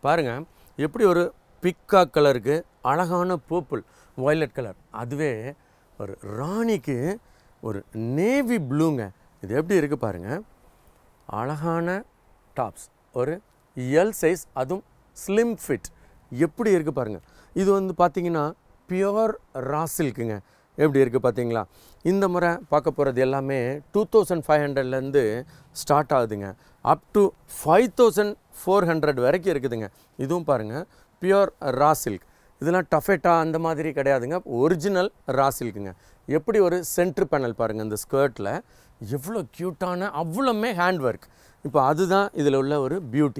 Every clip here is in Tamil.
பாருங்கள் எப்படி ஒரு பிக்கா கலருக்கு அழகான பர்பிள் violet கலர் அதுவே ஒரு ராணிக்கு ஒரு நேவி ப்ளூங்க இது எப்படி இருக்குது பாருங்கள் அழகான டாப்ஸ் ஒரு எல் சைஸ் அதுவும் ஸ்லிம் ஃபிட் எப்படி இருக்குது பாருங்கள் இது வந்து பார்த்தீங்கன்னா பியோர் ரா சில்க்குங்க எப்படி இருக்குது பார்த்தீங்களா இந்த முறை பார்க்க போகிறது எல்லாமே டூ தௌசண்ட் ஃபைவ் ஹண்ட்ரட்லேருந்து ஸ்டார்ட் ஆகுதுங்க up to five thousand four hundred வரைக்கும் இருக்குதுங்க இதுவும் பாருங்கள் பியோர் ரா சில்க் இதெல்லாம் டஃபெட்டா அந்த மாதிரி கிடையாதுங்க ஒரிஜினல் ரா சில்க்குங்க எப்படி ஒரு சென்ட்ரு பேனல் பாருங்கள் இந்த ஸ்கர்ட்டில் எவ்வளோ க்யூட்டான அவ்வளோமே ஹேண்ட் ஒர்க் இப்போ அதுதான் இதில் உள்ள ஒரு beauty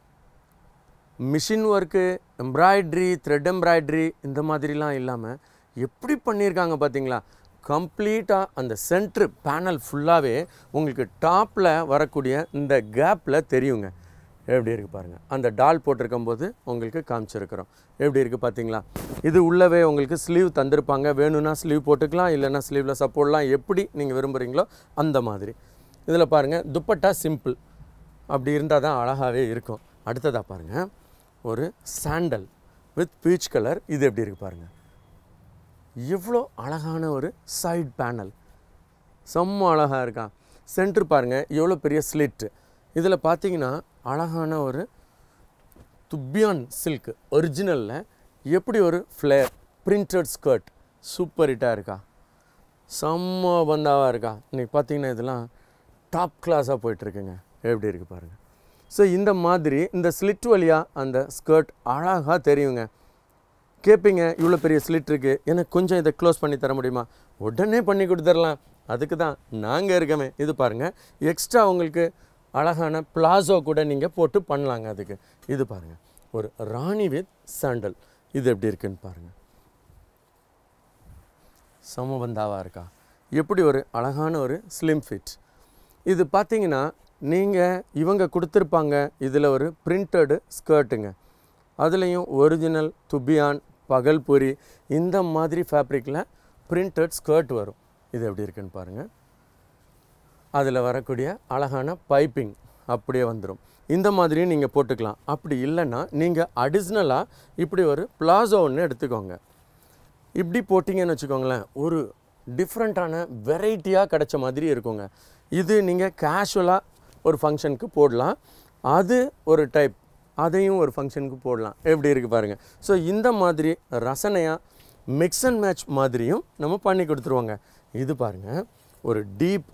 machine work embroidery thread embroidery இந்த மாதிரிலாம் இல்லாமல் எப்படி பண்ணியிருக்காங்க பார்த்தீங்களா கம்ப்ளீட்டாக அந்த சென்ட்ரு பேனல் ஃபுல்லாகவே உங்களுக்கு டாப்பில் வரக்கூடிய இந்த கேப்பில் தெரியுங்க எப்படி இருக்குது பாருங்கள் அந்த டால் போட்டிருக்கும் போது உங்களுக்கு காமிச்சிருக்கிறோம் எப்படி இருக்குது பார்த்தீங்களா இது உள்ளவே உங்களுக்கு ஸ்லீவ் தந்திருப்பாங்க வேணும்னா ஸ்லீவ் போட்டுக்கலாம் இல்லைன்னா ஸ்லீவில் சப்போர்ட்லாம் எப்படி நீங்கள் விரும்புகிறீங்களோ அந்த மாதிரி இதில் பாருங்கள் துப்பட்டா சிம்பிள் அப்படி இருந்தால் தான் அழகாகவே இருக்கும் அடுத்ததாக பாருங்கள் ஒரு சாண்டல் வித் பீச் கலர் இது எப்படி இருக்குது பாருங்கள் எவ்வளோ அழகான ஒரு சைடு பேனல் செம்ம அழகாக இருக்கான் சென்டர் பாருங்கள் எவ்வளோ பெரிய ஸ்லிட் இதில் பார்த்தீங்கன்னா அழகான ஒரு துப்பியான் சில்க் ஒரிஜினலில் எப்படி ஒரு ஃப்ளேர் பிரிண்டட் ஸ்கர்ட் சூப்பர் ஹிட்டாக இருக்கா செம்ம பந்தாவாக இருக்கா இன்னைக்கு பார்த்தீங்கன்னா இதெல்லாம் டாப் கிளாஸாக போயிட்டுருக்குங்க எப்படி இருக்குது பாருங்கள் ஸோ இந்த மாதிரி இந்த ஸ்லிட் வழியாக அந்த ஸ்கர்ட் அழகாக தெரியுங்க கேட்பீங்க இவ்வளோ பெரிய ஸ்லிட் இருக்குது எனக்கு கொஞ்சம் இதை க்ளோஸ் பண்ணி தர முடியுமா உடனே பண்ணி கொடுத்துடலாம் அதுக்கு தான் நாங்கள் இருக்கமே இது பாருங்கள் எக்ஸ்ட்ரா உங்களுக்கு அழகான பிளாசோ கூட நீங்கள் போட்டு பண்ணலாங்க அதுக்கு இது பாருங்கள் ஒரு ராணி வித் சாண்டல் இது எப்படி இருக்குன்னு பாருங்கள் சமபந்தாவாக இருக்கா எப்படி ஒரு அழகான ஒரு ஸ்லிம் ஃபிட் இது பார்த்தீங்கன்னா நீங்கள் இவங்க கொடுத்துருப்பாங்க இதில் ஒரு பிரிண்டடு ஸ்கர்ட்டுங்க அதுலேயும் ஒரிஜினல் துபியான் பகல்புரி இந்த மாதிரி ஃபேப்ரிக்கில் பிரிண்டட் ஸ்கர்ட் வரும் இது எப்படி இருக்குன்னு பாருங்கள் அதில் வரக்கூடிய அழகான பைப்பிங் அப்படியே வந்துடும் இந்த மாதிரியும் நீங்கள் போட்டுக்கலாம் அப்படி இல்லைன்னா நீங்கள் அடிஷ்னலாக இப்படி ஒரு பிளாசோ ஒன்று எடுத்துக்கோங்க இப்படி போட்டிங்கன்னு வச்சுக்கோங்களேன் ஒரு டிஃப்ரெண்ட்டான வெரைட்டியாக கிடைச்ச மாதிரி இருக்குங்க இது நீங்கள் கேஷுவலாக ஒரு ஃபங்க்ஷனுக்கு போடலாம் அது ஒரு டைப் அதையும் ஒரு ஃபங்க்ஷனுக்கு போடலாம் எப்படி இருக்குது பாருங்கள் ஸோ இந்த மாதிரி ரசனையாக மிக்ஸ் அண்ட் மேட்ச் மாதிரியும் நம்ம பண்ணி கொடுத்துருவோங்க இது பாருங்கள் ஒரு டீப்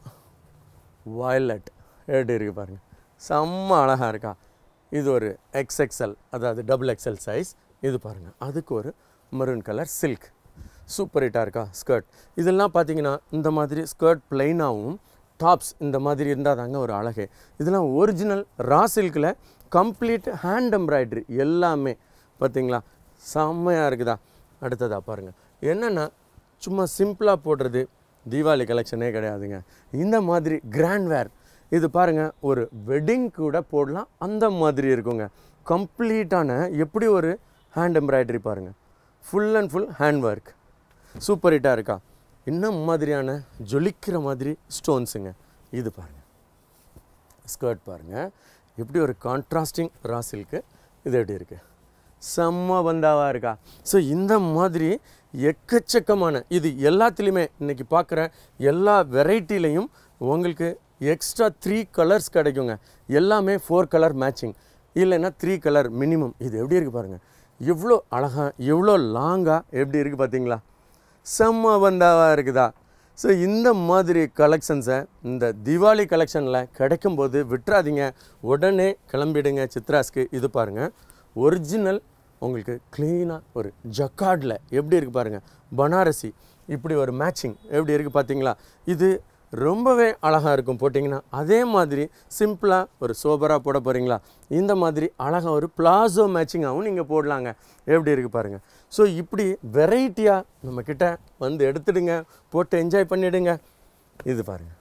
வயலட் எப்படி இருக்குது பாருங்கள் செம்ம அழகாக இருக்கா இது ஒரு எக்ஸ்எக்ஸல் அதாவது டபுள் எக்ஸ்எல் சைஸ் இது பாருங்கள் அதுக்கு ஒரு மெரூன் கலர் சில்க் சூப்பர் ஹிட்டாக இருக்கா ஸ்கர்ட் இதெல்லாம் பார்த்தீங்கன்னா இந்த மாதிரி ஸ்கர்ட் பிளைனாகவும் டாப்ஸ் இந்த மாதிரி இருந்தால் தாங்க ஒரு அழகு இதெல்லாம் ஒரிஜினல் ரா சில்கில் கம்ப்ளீட் ஹேண்ட் எம்ப்ராய்டரி எல்லாமே பார்த்தீங்களா செம்மையாக இருக்குதா அடுத்ததாக பாருங்கள் என்னென்னா சும்மா சிம்பிளாக போடுறது தீபாவளி கலெக்ஷனே கிடையாதுங்க இந்த மாதிரி கிராண்ட் வேர் இது பாருங்கள் ஒரு வெட்டிங் கூட போடலாம் அந்த மாதிரி இருக்குங்க கம்ப்ளீட்டான எப்படி ஒரு ஹேண்ட் எம்ப்ராய்டரி பாருங்கள் full and full hand work super ஹிட்டாக இருக்கா இன்னும் மாதிரியான ஜொலிக்கிற மாதிரி ஸ்டோன்ஸுங்க இது பாருங்கள் ஸ்கர்ட் பாருங்கள் எப்படி ஒரு கான்ட்ராஸ்டிங் ரா சில்க்கு இது எப்படி இருக்குது செம்ம பந்தாவாக இருக்கா ஸோ இந்த மாதிரி எக்கச்சக்கமான இது எல்லாத்துலேயுமே இன்றைக்கி பார்க்குற எல்லா வெரைட்டிலையும் உங்களுக்கு எக்ஸ்ட்ரா த்ரீ கலர்ஸ் கிடைக்குங்க எல்லாமே ஃபோர் கலர் மேட்சிங் இல்லைன்னா த்ரீ கலர் மினிமம் இது எப்படி இருக்குது பாருங்கள் எவ்வளோ அழகாக எவ்வளோ லாங்காக எப்படி இருக்குது பார்த்தீங்களா செம்ம பந்தாவாக இருக்குதா ஸோ இந்த மாதிரி கலெக்ஷன்ஸை இந்த தீபாவளி கலெக்ஷனில் கிடைக்கும்போது விட்டுறாதீங்க உடனே கிளம்பிடுங்க சித்ராஸ்க்கு இது பாருங்கள் ஒரிஜினல் உங்களுக்கு க்ளீனாக ஒரு ஜக்கார்டில் எப்படி இருக்குது பாருங்கள் பனாரசி இப்படி ஒரு மேட்சிங் எப்படி இருக்குது பார்த்தீங்களா இது ரொம்பவே அழகாக இருக்கும் போட்டிங்கன்னா அதே மாதிரி சிம்பிளாக ஒரு சோபராக போட போகிறீங்களா இந்த மாதிரி அழகாக ஒரு பிளாசோ மேட்சிங்காகவும் நீங்கள் போடலாங்க எப்படி இருக்குது பாருங்கள் ஸோ இப்படி வெரைட்டியாக நம்மக்கிட்ட வந்து எடுத்துடுங்க போட்டு என்ஜாய் பண்ணிவிடுங்க இது பாருங்கள்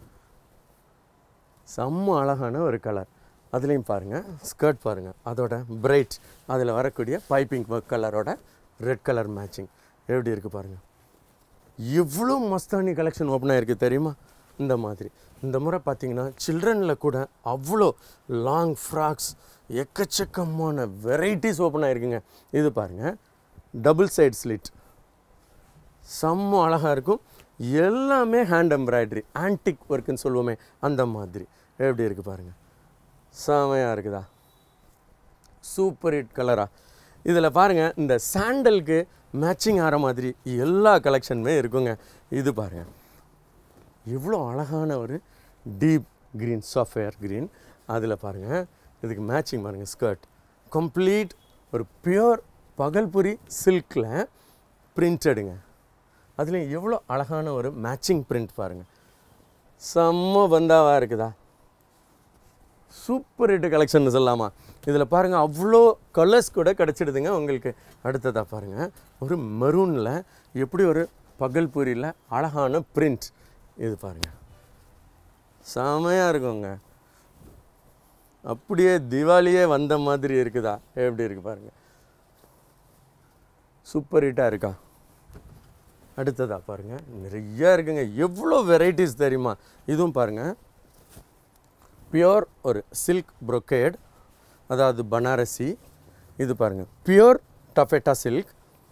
செம்ம அழகான ஒரு கலர் அதுலேயும் பாருங்கள் ஸ்கர்ட் பாருங்கள் அதோட பிரைட் அதில் வரக்கூடிய பைப்பிங் ஒர்க் கலரோட ரெட் கலர் மேட்சிங் எப்படி இருக்குது பாருங்கள் எவ்வளோ மஸ்தானி கலெக்ஷன் ஓப்பன் ஆயிருக்கு தெரியுமா இந்த மாதிரி இந்த முறை பார்த்தீங்கன்னா சில்ட்ரனில் கூட அவ்வளோ லாங் ஃப்ராக்ஸ் எக்கச்சக்கமான வெரைட்டிஸ் ஓப்பன் ஆகிருக்குங்க இது பாருங்கள் டபுள் சைடு ஸ்லிட் செம்ம அழகாக இருக்கும் எல்லாமே ஹேண்ட் எம்ப்ராய்டரி ஆன்டிக் ஒர்க்குன்னு சொல்லுவோமே அந்த மாதிரி எப்படி இருக்குது பாருங்கள் செமையாக இருக்குதா சூப்பர் ஹிட் கலரா இதில் பாருங்கள் இந்த சாண்டலுக்கு மேட்சிங் ஆகிற மாதிரி எல்லா கலெக்ஷனுமே இருக்குங்க இது பாருங்கள் இவ்வளோ அழகான ஒரு டீப் க்ரீன் சாஃப்ட்வேர் க்ரீன் அதில் பாருங்கள் இதுக்கு மேட்சிங் பாருங்கள் ஸ்கர்ட் கம்ப்ளீட் ஒரு பியூர் பகல்புரி சில்கில் பிரிண்டடுங்க அதுலேயும் எவ்வளோ அழகான ஒரு மேட்சிங் பிரிண்ட் பாருங்கள் செம்ம பந்தாவாக இருக்குதா சூப்பர் ஹிட் கலெக்ஷன் சொல்லலாமா இதில் பாருங்கள் அவ்வளோ கலர்ஸ் கூட கிடச்சிடுதுங்க உங்களுக்கு அடுத்ததாக பாருங்கள் ஒரு மெரூனில் எப்படி ஒரு பகல்பூரியில் அழகான பிரிண்ட் இது பாருங்கள் செமையாக இருக்குங்க அப்படியே திவாலியே வந்த மாதிரி இருக்குதா எப்படி இருக்கு பாருங்கள் சூப்பர் ஹிட்டாக இருக்கா அடுத்ததா பாருங்கள் நிறைய இருக்குங்க எவ்வளோ வெரைட்டிஸ் தெரியுமா இதுவும் பாருங்கள் பியோர் ஒரு சில்க் brocade அதாவது பனாரசி இது பாருங்கள் பியோர் டஃபெட்டா சில்க்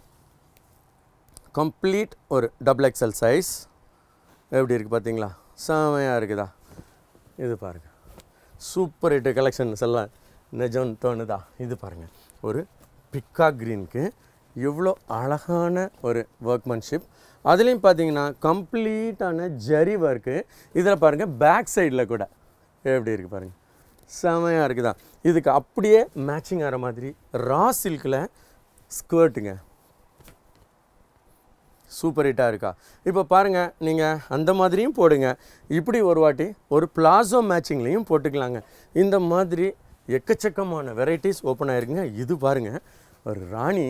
கம்ப்ளீட் ஒரு டபுள் எக்ஸல் சைஸ் எப்படி இருக்குது பார்த்தீங்களா செமையாக இருக்குதா இது பாருங்கள் சூப்பர் ஹிட் கலெக்ஷன்ஸ் எல்லாம் நிஜம்னு தோணுதா இது பாருங்கள் ஒரு பிக்கா க்ரீனுக்கு எவ்வளோ அழகான ஒரு ஒர்க்மன்ஷிப் அதுலேயும் பார்த்தீங்கன்னா கம்ப்ளீட்டான ஜரி ஒர்க்கு இதில் பாருங்கள் பேக் சைடில் கூட எப்படி இருக்குது பாருங்கள் செமையாக இருக்குதா இதுக்கு அப்படியே மேட்சிங் ஆகிற மாதிரி ரா சில்கில் ஸ்கர்ட்டுங்க சூப்பர் ஹிட்டாக இருக்கா இப்போ பாருங்கள் நீங்கள் அந்த மாதிரியும் போடுங்க இப்படி ஒரு வாட்டி ஒரு பிளாசோ மேட்சிங்லேயும் போட்டுக்கலாங்க இந்த மாதிரி எக்கச்சக்கமான வெரைட்டிஸ் ஓப்பன் ஆயிருக்குங்க இது பாருங்கள் ஒரு ராணி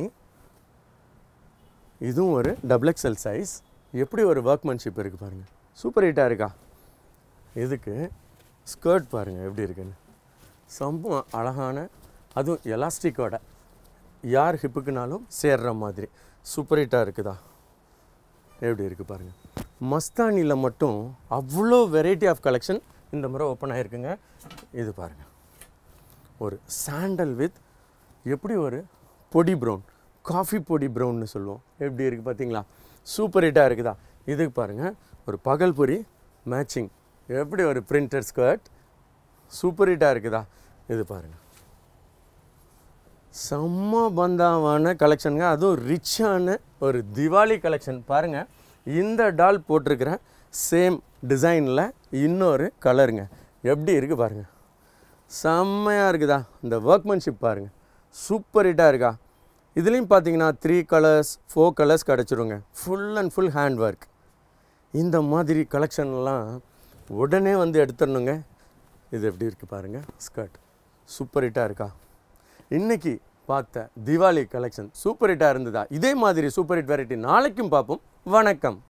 இதுவும் ஒரு டபுள் எக்ஸல் சைஸ் எப்படி ஒரு ஒர்க்மன்ஷிப் இருக்குது பாருங்கள் சூப்பர் ஹிட்டாக இருக்கா இதுக்கு ஸ்கர்ட் பாருங்கள் எப்படி இருக்குன்னு ரொம்ப அழகான அதுவும் எலாஸ்டிக்கோட யார் ஹிப்புக்குனாலும் சேர்ற மாதிரி சூப்பர் ஹிட்டாக இருக்குதா எப்படி இருக்குது பாருங்கள் மஸ்தானியில் மட்டும் அவ்வளோ வெரைட்டி ஆஃப் கலெக்ஷன் இந்த முறை ஓப்பன் ஆகிருக்குங்க இது பாருங்கள் ஒரு சாண்டல் வித் எப்படி ஒரு பொடி ப்ரௌன் காஃபி பொடி ப்ரௌன்னு சொல்லுவோம் எப்படி இருக்குது பார்த்தீங்களா சூப்பர் ஹிட்டாக இருக்குதா இதுக்கு பாருங்கள் ஒரு பகல்புரி மேட்சிங் எப்படி ஒரு பிரிண்டட் ஸ்கர்ட் சூப்பர் ஹிட்டாக இருக்குதா இது பாருங்கள் செம்ம பந்தாவான கலெக்ஷனுங்க அதுவும் ரிச்சான ஒரு திவாலி கலெக்ஷன் பாருங்கள் இந்த டால் போட்டிருக்கிற சேம் டிசைனில் இன்னொரு கலருங்க எப்படி இருக்குது பாருங்கள் செம்மையாக இருக்குதா இந்த ஒர்க்மன்ஷிப் பாருங்கள் சூப்பர் ஹிட்டாக இருக்கா இதுலேயும் பார்த்தீங்கன்னா த்ரீ கலர்ஸ் ஃபோர் கலர்ஸ் கிடச்சிருங்க full and full hand work இந்த மாதிரி கலெக்ஷன்லாம் உடனே வந்து எடுத்துடணுங்க இது எப்படி இருக்குது பாருங்கள் ஸ்கர்ட் சூப்பர் ஹிட்டாக இருக்கா இன்னைக்கு பார்த்த தீபாவளி கலெக்ஷன் சூப்பர் ஹிட்டாக இருந்ததா இதே மாதிரி சூப்பர் ஹிட் வெரைட்டி நாளைக்கும் பார்ப்போம் வணக்கம்